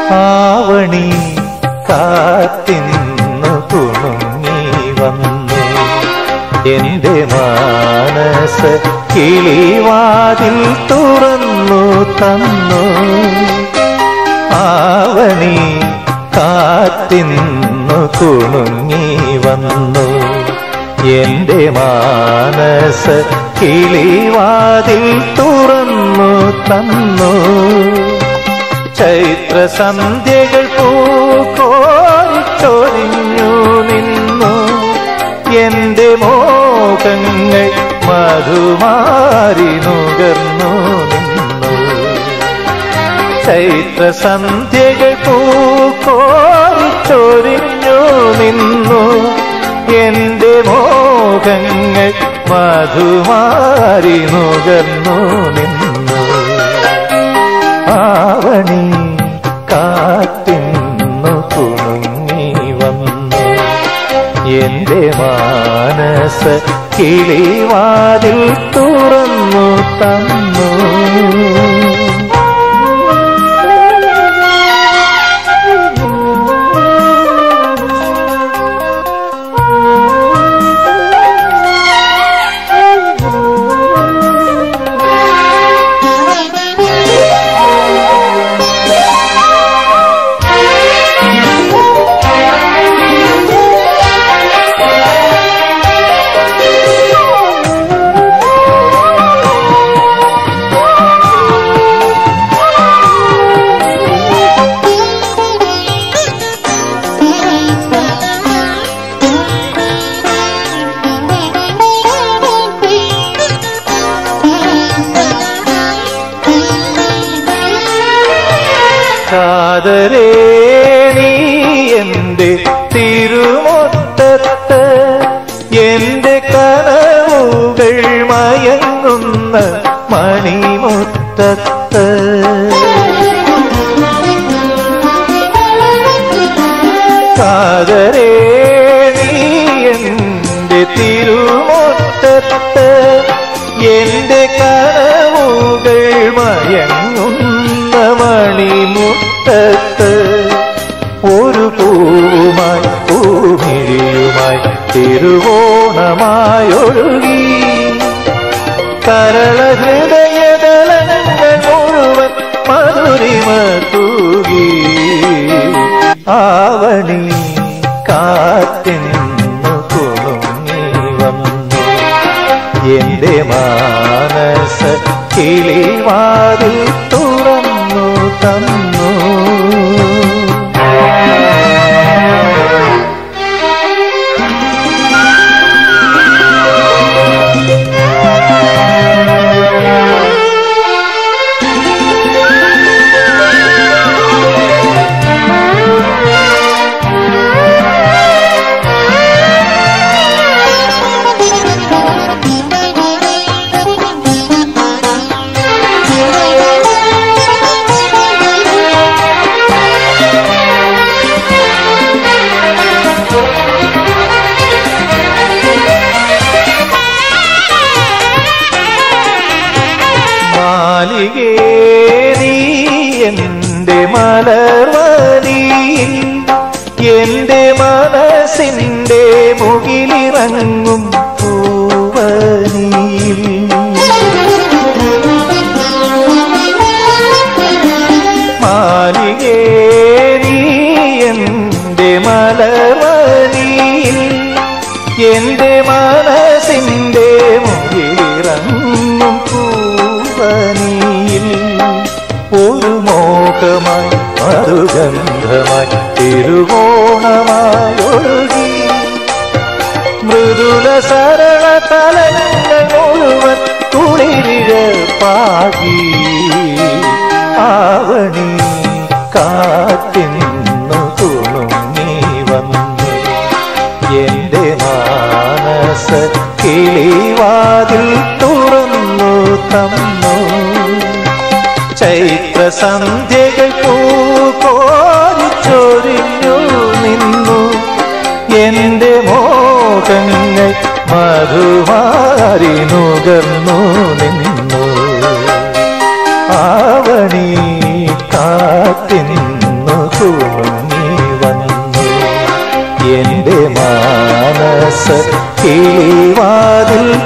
ആവണി കാത്തിന്നു കുണുങ്ങി വന്നു എന്റെ മാനസ കിളിവാതിൽ തുറന്നു തന്നു ആവണി കാത്തിന്നു കുണുങ്ങി വന്നു എന്റെ മാനസ കിളിവാതിൽ തുറന്നു തന്നു ചൈത്ര സന്ധ്യകൾ പൂക്കോരിച്ചൊരിഞ്ഞു നിന്നു എന്റെ മോഹങ്ങൾ മധുമാരി നുകർന്നു നിന്നു ചൈത്ര സന്ധ്യകൾ പൂക്കോരിച്ചൊരിഞ്ഞു നിന്നു എന്റെ മോഹങ്ങൾ മധുമാരി നുകർന്നു നിന്നു ആവണി കാത്തിന്നു കുണുങ്ങി വന്നു എന്റെ മാനസ കിളിവാതിൽ തുറന്നു തന്നു കാതരേ നീ എന്റെ തിരുമുറ്റത്ത് എന്റെ കനവുകൾ മയങ്ങുന്ന മണിമുറ്റത്ത് കാതരേ നീ എന്റെ തിരുമുറ്റത്ത് എന്റെ കനവുകൾ മയങ്ങുന്ന മണിമുറ്റത്ത് ഒരു പൂവുമായി പൂമിഴിയുമായി തിരുവോണമായി ഒഴുകി കരള ഹൃദയദളങ്ങൾ മുഴുവൻ മധുരിമ തൂകി ആവണി കാത്തിന്നു കുണുങ്ങി വന്നു എന്റെ മാനസ കിളിവാതിൽ തുറന്നു തന്നു മാലികേ നീ എന്റെ മലർവനിയിൽ എന്റെ മനസ്സിന്റെ മുകിലിറങ്ങും പൂവനിയിൽ മാലികേ നീ എന്റെ മലർവനിയിൽ എന്റെ മനസ്സിന്റെ മുകിലിറങ്ങും പൂവനിയിൽ ഒരു മോഹമായി മറുഗന്ധമായി തിരുവോണമായി ഒഴുകി മൃദുല സരള തലങ്ങൾ മുഴുവൻ കുളിരിഴ പാകി ആവണി കാത്തിന്നു തുണുങ്ങി വന്നു എന്റെ മാനസ കിളിവാതിൽ തുറന്നു തന്നു ചൈത്ര സന്ധ്യകൾ പൂക്കോരിച്ചൊരിഞ്ഞു നിന്നു എന്റെ മോഹങ്ങൾ മധുമാരി നുകർന്നു നിന്നു ആവണി കാത്തിന്നു കിളിവാതിൽ